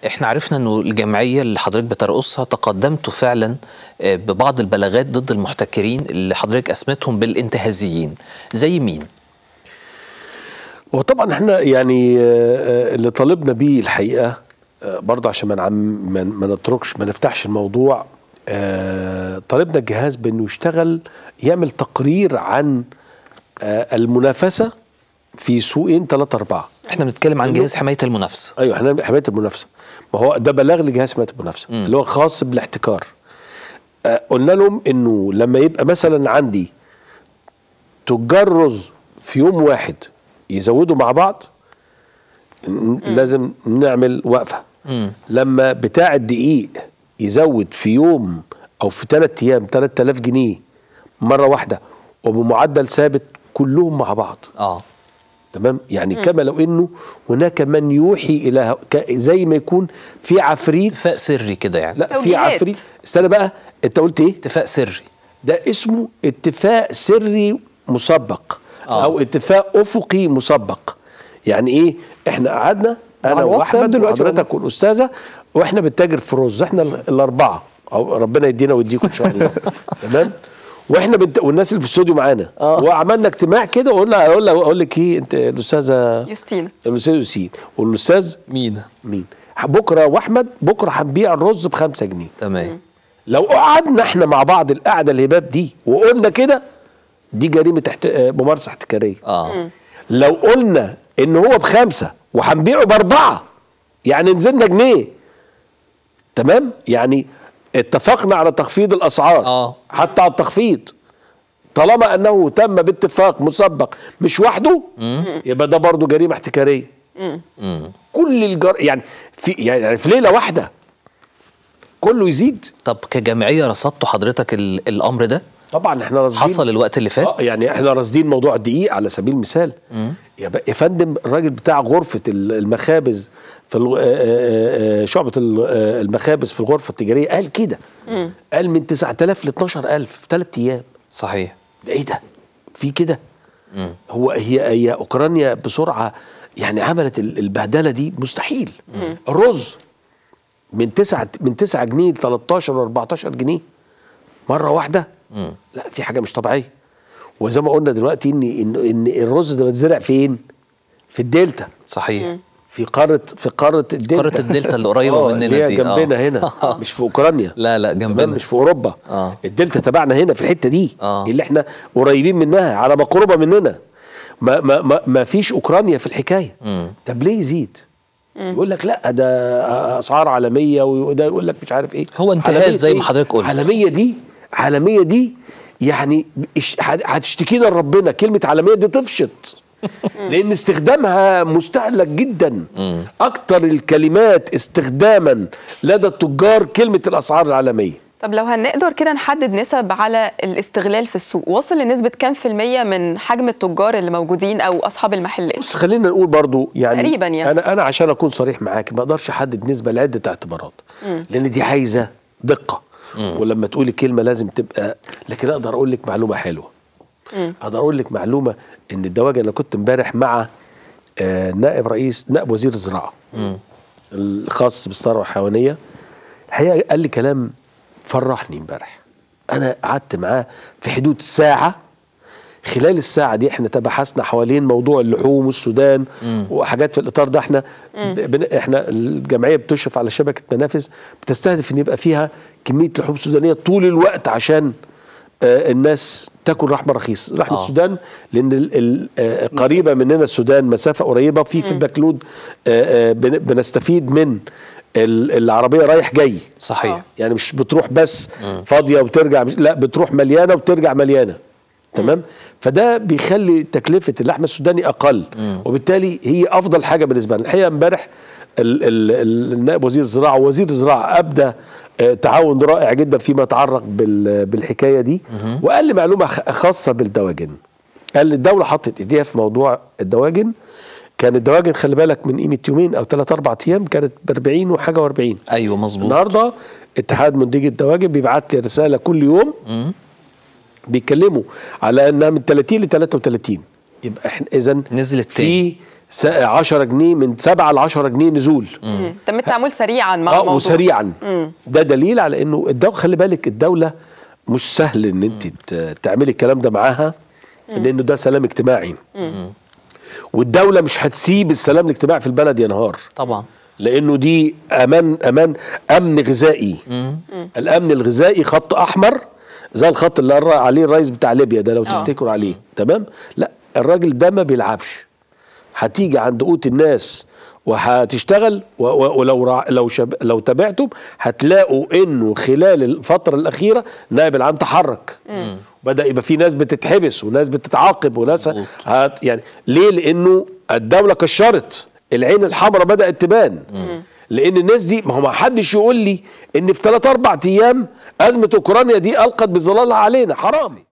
احنا عرفنا انه الجمعيه اللي حضرتك بترأسها تقدمتوا فعلا آه، ببعض البلاغات ضد المحتكرين اللي حضرتك اسمتهم بالانتهازيين زي مين؟ وطبعا احنا يعني آه، آه، اللي طالبنا بيه الحقيقه آه، برضه عشان ما نعم ما ما نتركش ما نفتحش الموضوع آه، طالبنا الجهاز بانه يشتغل يعمل تقرير عن آه، المنافسه في سوقين ثلاثة أربعة احنا بنتكلم عن جهاز حمايه المنافسه ايوه احنا حمايه المنافسه ما هو ده بلاغ لجهاز حمايه المنافسه اللي هو خاص بالاحتكار آه قلنا لهم انه لما يبقى مثلا عندي تجار رز في يوم واحد يزودوا مع بعض ن- لازم نعمل وقفه لما بتاع الدقيق يزود في يوم او في ثلاث ايام 3000 جنيه مره واحده وبمعدل ثابت كلهم مع بعض اه تمام يعني كما لو انه هناك من يوحي الى ك- زي ما يكون في عفريت اتفاق سري كده يعني لا في توجيهات. عفريت استنى بقى انت قلت ايه اتفاق سري ده اسمه اتفاق سري مسبق آه. او اتفاق افقي مسبق يعني ايه احنا قعدنا انا على الواتساب واحمد دلوقتي وحضرتك والاستاذه واحنا بنتاجر في رز احنا ال- الاربعه او ربنا يدينا ويديكم ان شاء الله تمام واحنا بنت... والناس اللي في الاستوديو معانا وعملنا اجتماع كده وقلنا اقول لك اقول لك ايه انت الاستاذه يوستينا الاستاذ ياسين والاستاذ مين؟ مين بكره واحمد بكره هنبيع الرز بخمسة جنيه تمام لو قعدنا احنا مع بعض القعده الهباب دي وقلنا كده دي جريمه احت... آه، ممارسه احتكاريه اه لو قلنا ان هو بخمسه وهنبيعه باربعه يعني نزلنا جنيه تمام يعني اتفقنا على تخفيض الاسعار آه. حتى على التخفيض طالما انه تم باتفاق مسبق مش وحده يبقى ده برضه جريمه احتكاريه كل الجر يعني في يعني في ليله واحده كله يزيد طب كجمعيه رصدتوا حضرتك ال- الامر ده؟ طبعا احنا راصدين حصل الوقت اللي فات؟ اه يعني احنا راصدين موضوع الدقيق على سبيل المثال يا, ب- يا فندم الراجل بتاع غرفه ال- المخابز في الغ- آه، آه، آه، شعبه ال- آه، المخابز في الغرفه التجاريه قال كده قال من 9000 ل 12000 في ثلاث ايام صحيح ده ايه ده في كده هو هي هي اوكرانيا بسرعه يعني عملت ال- البهدله دي مستحيل الرز من 9 من 9 جنيه ل 13 و 14 جنيه مره واحده لا في حاجه مش طبيعيه وزي ما قلنا دلوقتي ان ان ان الرز ده بيتزرع فين في الدلتا صحيح في قاره في قاره الدلتا قارة الدلتا اللي قريبة آه، مننا اللي هي دي، آه. جنبنا هنا مش في اوكرانيا لا لا تمام جنبنا مش في اوروبا آه. الدلتا تبعنا هنا في الحته دي آه. اللي احنا قريبين منها على مقربه مننا ما ما ما, ما فيش اوكرانيا في الحكايه طب ليه يزيد يقول لك لا ده اسعار عالميه وده يقول لك مش عارف ايه هو انتهاز عالمية زي ما إيه؟ حضرتك قلت. عالميه دي عالميه دي يعني إش- هت- هتشتكينا لربنا كلمه عالميه دي تفشط لان استخدامها مستهلك جدا اكتر الكلمات استخداما لدى التجار كلمه الاسعار العالميه طب لو هنقدر كده نحدد نسب على الاستغلال في السوق وصل لنسبة كام في المية من حجم التجار اللي موجودين أو أصحاب المحلات بص خلينا نقول برضو يعني تقريباً يعني. انا انا عشان اكون صريح معاك ما اقدرش احدد نسبه لعده اعتبارات لان دي عايزه دقه ولما تقولي كلمه لازم تبقى لكن اقدر اقول لك معلومه حلوه اقدر اقول لك معلومه ان الدواجن انا كنت امبارح مع آه، نائب رئيس نائب وزير الزراعه الخاص بالثروه الحيوانيه الحقيقه قال لي كلام فرحني امبارح انا قعدت معاه في حدود ساعه خلال الساعة دي احنا تبحثنا حوالين موضوع اللحوم والسودان وحاجات في الإطار ده احنا بن احنا الجمعية بتشرف على شبكة منافذ بتستهدف ان يبقى فيها كمية لحوم سودانية طول الوقت عشان آه الناس تاكل لحمة رخيص لحمة آه. السودان لأن ال- ال- آه قريبة مننا السودان مسافة قريبة في في البكلود آه آه بن- بنستفيد من ال- العربية رايح جاي صحيح يعني مش بتروح بس فاضيه وترجع مش لا بتروح مليانه وترجع مليانه تمام فده بيخلي تكلفه اللحمه السوداني اقل وبالتالي هي افضل حاجه بالنسبه لنا الحقيقه امبارح ال- ال- ال- النائب وزير الزراعه ووزير الزراعه ابدى آه، تعاون رائع جدا فيما يتعلق بال- بالحكايه دي وقال لي معلومه خ- خاصه بالدواجن قال لي الدوله حطت ايديها في موضوع الدواجن كان الدواجن خلي بالك من قيمه يومين او ثلاث اربع ايام كانت ب 40 وحاجه و40 ايوه مظبوط النهارده اتحاد منتجي الدواجن بيبعت لي رساله كل يوم بيتكلموا على انها من 30 ل 33 يبقى احنا اذا نزلت في س- 10 جنيه من 7 ل 10 جنيه نزول مم. تم التعامل سريعا مع اه الموضوع وسريعا ده دليل على انه الدوله خلي بالك الدوله مش سهل ان انت ت- تعملي الكلام ده معاها لانه ده سلام اجتماعي والدوله مش هتسيب السلام الاجتماعي في البلد ينهار طبعا لانه دي امان امان امن غذائي الامن الغذائي خط احمر زي الخط اللي قرأ عليه الرئيس بتاع ليبيا ده لو آه. تفتكروا عليه تمام لا الراجل ده ما بيلعبش هتيجي عند قوت الناس وهتشتغل و- و- ولو رع... لو شب... لو تابعتم هتلاقوا انه خلال الفتره الاخيره النائب العام تحرك بدا يبقى في ناس بتتحبس وناس بتتعاقب وناس مظبوط. هت... يعني ليه لانه الدوله كشرت العين الحمراء بدات تبان لان الناس دي ما هو ما حدش يقول لي ان في ثلاث اربع ايام ازمه اوكرانيا دي القت بظلالها علينا حرامي